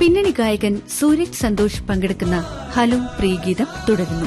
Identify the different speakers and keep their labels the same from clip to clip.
Speaker 1: പിന്നണി ഗായകൻ സൂരജ് സന്തോഷ് പങ്കെടുക്കുന്ന ഹലോ പ്രിയഗീതം തുടരുന്നു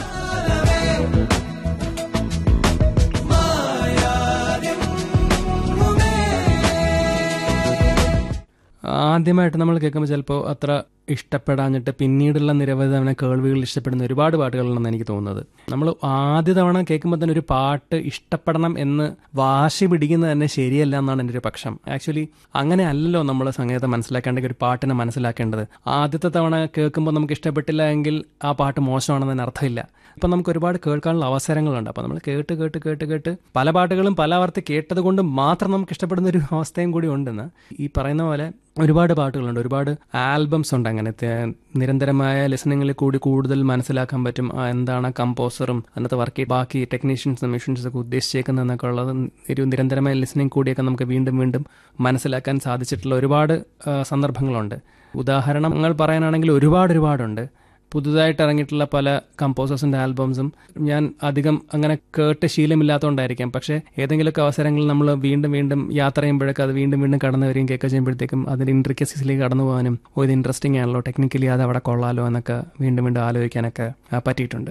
Speaker 2: ആദ്യമായിട്ട് നമ്മൾ കേൾക്കുമ്പോൾ ചിലപ്പോൾ അത്ര ഇഷ്ടപ്പെടാഞ്ഞിട്ട് പിന്നീടുള്ള നിരവധി തവണ കേൾവികൾ ഇഷ്ടപ്പെടുന്ന ഒരുപാട് പാട്ടുകളുണ്ടെന്ന് എനിക്ക് തോന്നുന്നത് നമ്മൾ ആദ്യ തവണ കേൾക്കുമ്പോൾ തന്നെ ഒരു പാട്ട് ഇഷ്ടപ്പെടണം എന്ന് വാശി പിടിക്കുന്നത് തന്നെ ശരിയല്ല എന്നാണ് എൻ്റെ ഒരു പക്ഷം ആക്ച്വലി അങ്ങനെ അല്ലല്ലോ നമ്മൾ സംഗീതം മനസ്സിലാക്കേണ്ടെങ്കിൽ ഒരു പാട്ടിനെ മനസ്സിലാക്കേണ്ടത് ആദ്യത്തെ തവണ കേൾക്കുമ്പോൾ നമുക്ക് ഇഷ്ടപ്പെട്ടില്ല എങ്കിൽ ആ പാട്ട് മോശമാണെന്നതിന് അർത്ഥമില്ല ഇപ്പം നമുക്ക് ഒരുപാട് കേൾക്കാനുള്ള അവസരങ്ങളുണ്ട് അപ്പം നമ്മൾ കേട്ട് കേട്ട് കേട്ട് കേട്ട് പല പാട്ടുകളും പല ആവർത്തി കേട്ടത് കൊണ്ട് മാത്രം നമുക്ക് ഇഷ്ടപ്പെടുന്ന ഒരു അവസ്ഥയും കൂടി ഉണ്ടെന്ന് ഈ പറയുന്ന പോലെ ഒരുപാട് പാട്ടുകളുണ്ട് ഒരുപാട് ആൽബംസ് ഉണ്ട് അങ്ങനത്തെ നിരന്തരമായ ലിസണിങ്ങിൽ കൂടി കൂടുതൽ മനസ്സിലാക്കാൻ പറ്റും ആ എന്താണ് കമ്പോസറും അന്നത്തെ വർക്ക് ബാക്കി ടെക്നീഷ്യൻസും മെഷീൻസും ഒക്കെ ഉദ്ദേശിച്ചേക്കുന്നതെന്നൊക്കെ ഉള്ളത് ഒരു നിരന്തരമായ ലിസണിങ് കൂടിയൊക്കെ നമുക്ക് വീണ്ടും വീണ്ടും മനസ്സിലാക്കാൻ സാധിച്ചിട്ടുള്ള ഒരുപാട് ആ, സന്ദർഭങ്ങളുണ്ട് ഉദാഹരണങ്ങൾ പറയാനാണെങ്കിൽ ഒരുപാട് ഒരുപാടുണ്ട് പുതുതായിട്ട് ഇറങ്ങിയിട്ടുള്ള പല കമ്പോസേഴ്സിന്റെ ആൽബംസും ഞാൻ അധികം അങ്ങനെ കേട്ട് ശീലമില്ലാത്തതുകൊണ്ടായിരിക്കാം പക്ഷേ ഏതെങ്കിലുമൊക്കെ അവസരങ്ങളിൽ നമ്മൾ വീണ്ടും വീണ്ടും യാത്ര ചെയ്യുമ്പോഴൊക്കെ അത് വീണ്ടും വീണ്ടും കടന്നു വരികയും കേൾക്കുക ചെയ്യുമ്പോഴത്തേക്കും അതിന്റെ ഇൻട്രിക്കസിലേക്ക് കടന്നു പോകാനും ഓ ഇത് ഇൻട്രസ്റ്റിംഗ് ആണല്ലോ ടെക്നിക്കലി അത് അവിടെ കൊള്ളാലോ എന്നൊക്കെ വീണ്ടും വീണ്ടും ആലോചിക്കാനൊക്കെ ആ, പറ്റിയിട്ടുണ്ട്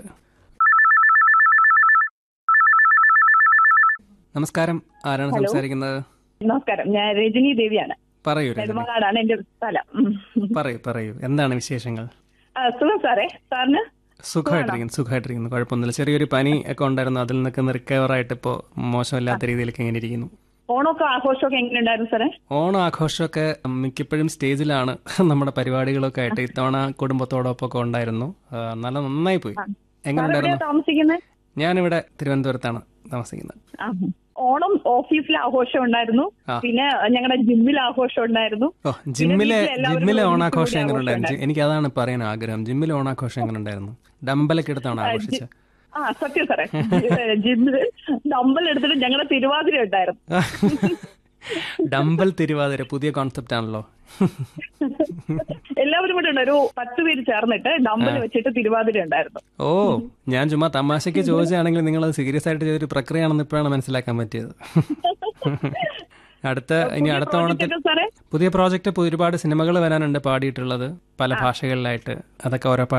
Speaker 2: നമസ്കാരം ആരാണ് സംസാരിക്കുന്നത്
Speaker 3: നമസ്കാരം ഞാൻ രജനി ദേവിയാണ്
Speaker 2: പറയൂ രജനി
Speaker 3: നെടുമങ്ങാടാണ് എന്റെ സ്ഥലം ഉം.
Speaker 2: പറയൂ പറയൂ എന്താണ് വിശേഷങ്ങൾ
Speaker 3: ആ, സുഖം സാറേ സാറിന്
Speaker 2: സുഖമായിട്ടിരിക്കുന്നു സുഖമായിട്ടിരിക്കുന്നു കുഴപ്പമൊന്നുമില്ല ചെറിയൊരു പനി ഒക്കെ ഉണ്ടായിരുന്നു അതിൽ നിന്നൊക്കെ റിക്കവർ ആയിട്ട് ഇപ്പോൾ മോശമില്ലാത്ത രീതിയിലൊക്കെ ഇങ്ങനെ ഇരിക്കുന്നു
Speaker 3: ഓണമൊക്കെ ആഘോഷമൊക്കെ എങ്ങനെ ഉണ്ടായിരുന്നു സാറേ
Speaker 2: ഓണം ആഘോഷമൊക്കെ മിക്കപ്പോഴും സ്റ്റേജിലാണ് നമ്മുടെ പരിപാടികളൊക്കെ ആയിട്ട് ഇത്തവണ കുടുംബത്തോടൊപ്പം ഒക്കെ ഉണ്ടായിരുന്നു ആ, നല്ല നന്നായി പോയി എങ്ങനെ
Speaker 3: സാർ എവിടെയാ
Speaker 2: ഉണ്ടായിരുന്നു
Speaker 3: താമസിക്കുന്നത്
Speaker 2: ഞാനിവിടെ തിരുവനന്തപുരത്താണ് താമസിക്കുന്നത്
Speaker 3: ആ. ഓണം ഓഫീസിൽ ആഘോഷം ഉണ്ടായിരുന്നു
Speaker 2: ആ.
Speaker 3: പിന്നെ ഞങ്ങളുടെ ജിമ്മിൽ ആഘോഷം ഉണ്ടായിരുന്നു
Speaker 2: ഓ ജിമ്മിലെ
Speaker 3: വീട്ടിൽ എല്ലാവരും
Speaker 2: ജിമ്മിലെ
Speaker 3: കൂടി
Speaker 2: ഓണാഘോഷം
Speaker 3: ഒരുമിച്ച്
Speaker 2: എങ്ങനെ
Speaker 3: കൂടി
Speaker 2: ഉണ്ടായിരുന്നു എനിക്ക് അതാണ് പറയാൻ ആഗ്രഹം ജിമ്മിലെ ഓണാഘോഷം എങ്ങനെ ഉണ്ടായിരുന്നു ഡമ്പലൊക്കെ എടുത്താണ് ആഘോഷിച്ചത്
Speaker 3: ആ സത്യം സാറേ ജിമ്മിൽ ഡമ്പൽ എടുത്തിട്ട് ഞങ്ങളുടെ തിരുവാതിര ഉണ്ടായിരുന്നു
Speaker 2: ഡമ്പൽ തിരുവാതിര പുതിയ കോൺസെപ്റ്റ് ആണല്ലോ
Speaker 3: എല്ലാവരും കൂടെ ഉണ്ട് ഒരു പത്ത് പേര് ചേർന്നിട്ട് ഡമ്പൽ വെച്ചിട്ട് തിരുവാതിര ഉണ്ടായിരുന്നു
Speaker 2: ഓ ഞാൻ ചുമ്മാ തമാശയ്ക്ക് ചോദിച്ചാണെങ്കിൽ നിങ്ങൾ അത് സീരിയസ് ആയിട്ട് ചെയ്തൊരു പ്രക്രിയയാണെന്ന് ഇപ്പോഴാണ് മനസ്സിലാക്കാൻ പറ്റിയത് അടുത്ത ഇനി അടുത്ത ഓണത്തിൽ
Speaker 3: ഇതൊക്കെ സാറേ
Speaker 2: പുതിയ പ്രോജക്റ്റ് ഒരുപാട് സിനിമകൾ വരാനുണ്ട് പാടിയിട്ടുള്ളത് പല ഭാഷകളിലായിട്ട് അതൊക്കെ ഓരോ